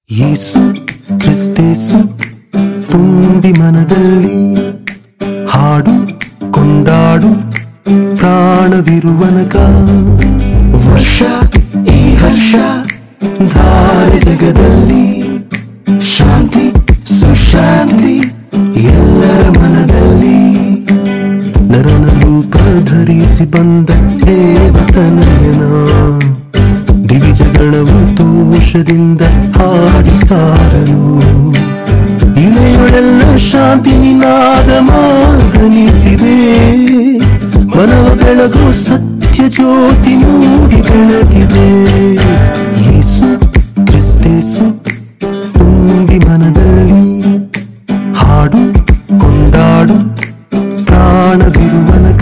ಯೇಸು ಕ್ರಿಸ್ತೇಸು ತುಂಬಿ ಮನದಲ್ಲಿ ಹಾಡು ಕೊಂಡಾಡು ಪ್ರಾಣವಿರುವನಕ ವರ್ಷ ಈ ಹರ್ಷ ಧಾರೆ ಜಗದಲ್ಲಿ ಶಾಂತಿ ಸುಶಾಂತಿ ಎಲ್ಲರ ಮನದಲ್ಲಿ ನರನ ರೂಪ ಧರಿಸಿ ಬಂದ ದೇವತನಯನ ದಿವಿಜಗಣವು ದೋಷದಿಂದ ಹಾಡಿ ಸಾರಲು ಇಳೆಯೊಳೆಲ್ಲ ಶಾಂತಿ ನಿನಾದ ಮಾದನಿಸಿದೆ ಮನವ ಬೆಳಗು ಸತ್ಯ ಜ್ಯೋತಿ ಮೂಡಿ ಬೆಳಗಿದೆ ಯೇಸು ಕ್ರಿಸ್ತೇಸು ತುಂಬಿ ಮನದಲ್ಲಿ ಹಾಡು ಕೊಂಡಾಡು ಪ್ರಾಣವಿರುವನಕ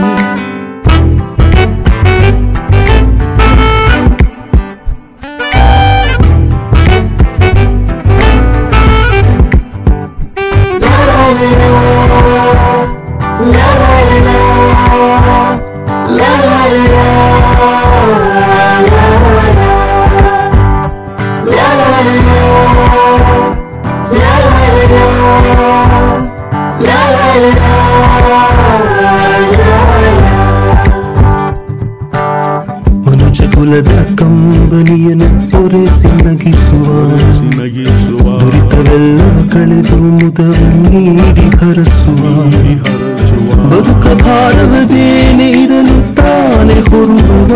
ಮನುಜ ಕುಲದ ಕಂಬನಿಯನ್ನು ಪೊರೆಸಿ ನಗಿಸುವ ನಗಿಸುವ ದುರಿತವೆಲ್ಲವ ಕಳೆದು ಮುದವ ನೀಡಿ ಹರಸುವ ಹರಸುವ ಬದುಕ ಭಾರವದೇನೆ ಇರಲು ತಾನೆ ಹೊರುವವ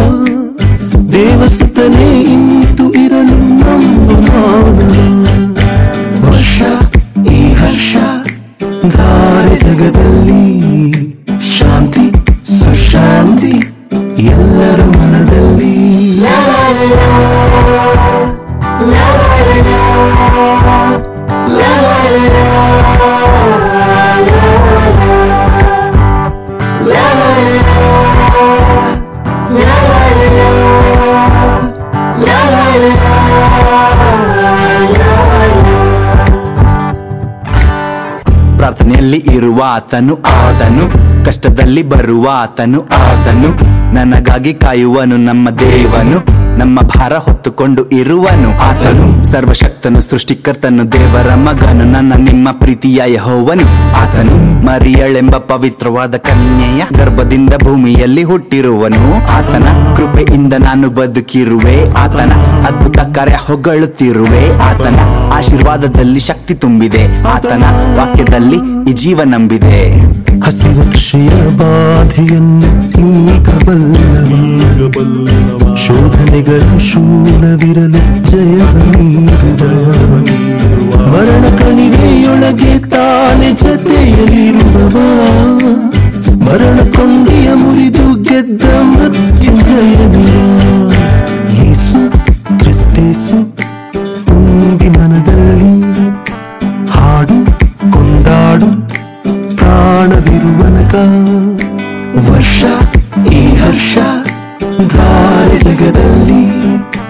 ದೇವಸುತನೇ ಇಂತು ಇರಲು ನಮ್ಮ ಮಾನವ ವರ್ಷ ಈ ಹರ್ಷ ಧಾರೆ ಜಗದಲ್ಲಿ ಶಾಂತಿ ಸುಶಾಂತಿ ಎಲ್ಲರ ಮನದಲ್ಲಿ ಪ್ರಾರ್ಥನೆಯಲ್ಲಿ ಇರುವ ಆತನು ಆತನು ಕಷ್ಟದಲ್ಲಿ ಬರುವ ಆತನು ಆತನು ನನಗಾಗಿ ಕಾಯುವನು ನಮ್ಮ ದೇವನು ನಮ್ಮ ಭಾರ ಹೊತ್ತುಕೊಂಡು ಇರುವನು ಆತನು ಸರ್ವಶಕ್ತನು ಸೃಷ್ಟಿಕರ್ತನು ದೇವರ ಮಗನು ನನ್ನ ನಿಮ್ಮ ಪ್ರೀತಿಯ ಯಹೋವನು ಆತನು ಮರಿಯಳೆಂಬ ಪವಿತ್ರವಾದ ಕನ್ಯೆಯ ಗರ್ಭದಿಂದ ಭೂಮಿಯಲ್ಲಿ ಹುಟ್ಟಿರುವನು ಆತನ ಕೃಪೆಯಿಂದ ನಾನು ಬದುಕಿರುವೆ ಆತನ ಅದ್ಭುತ ಕಾರ್ಯ ಹೊಗಳುತ್ತಿರುವೆ ಆತನ ಆಶೀರ್ವಾದದಲ್ಲಿ ಶಕ್ತಿ ತುಂಬಿದೆ ಆತನ ವಾಕ್ಯದಲ್ಲಿ ಈ ಜೀವ ನಂಬಿದೆ ಹಸಿವ ತೃಷೆಯ ಬಾಧೆಯನ್ನು ಈಗ ಬಲ್ಲವ ಬಲ್ಲವ ಶೋಧನೆಗಳ ಶೂಲವಿರಲು ಜಯವ ನೀಡುವ ಮರಣ ಕಣಿವೆಯೊಳಗೆ ತಾನೆ ಜತೆಯಲ್ಲಿರುವವ ಮರಣ ಕೊಂಡಿಯ ಮುರಿದು ಗೆದ್ದ ಮೃತ್ಯುಂಜಯನಿವ ಯೇಸು ಕ್ರಿಸ್ತೇಸು ತುಂಬಿ ಮನದಲ್ಲಿ ಹಾಡು ಕೊಂಡಾಡು ಪ್ರಾಣವಿರುವನಕ ವರ್ಷ ಈ ಹರ್ಷ ಧಾರೆ ಜಗದಲ್ಲಿ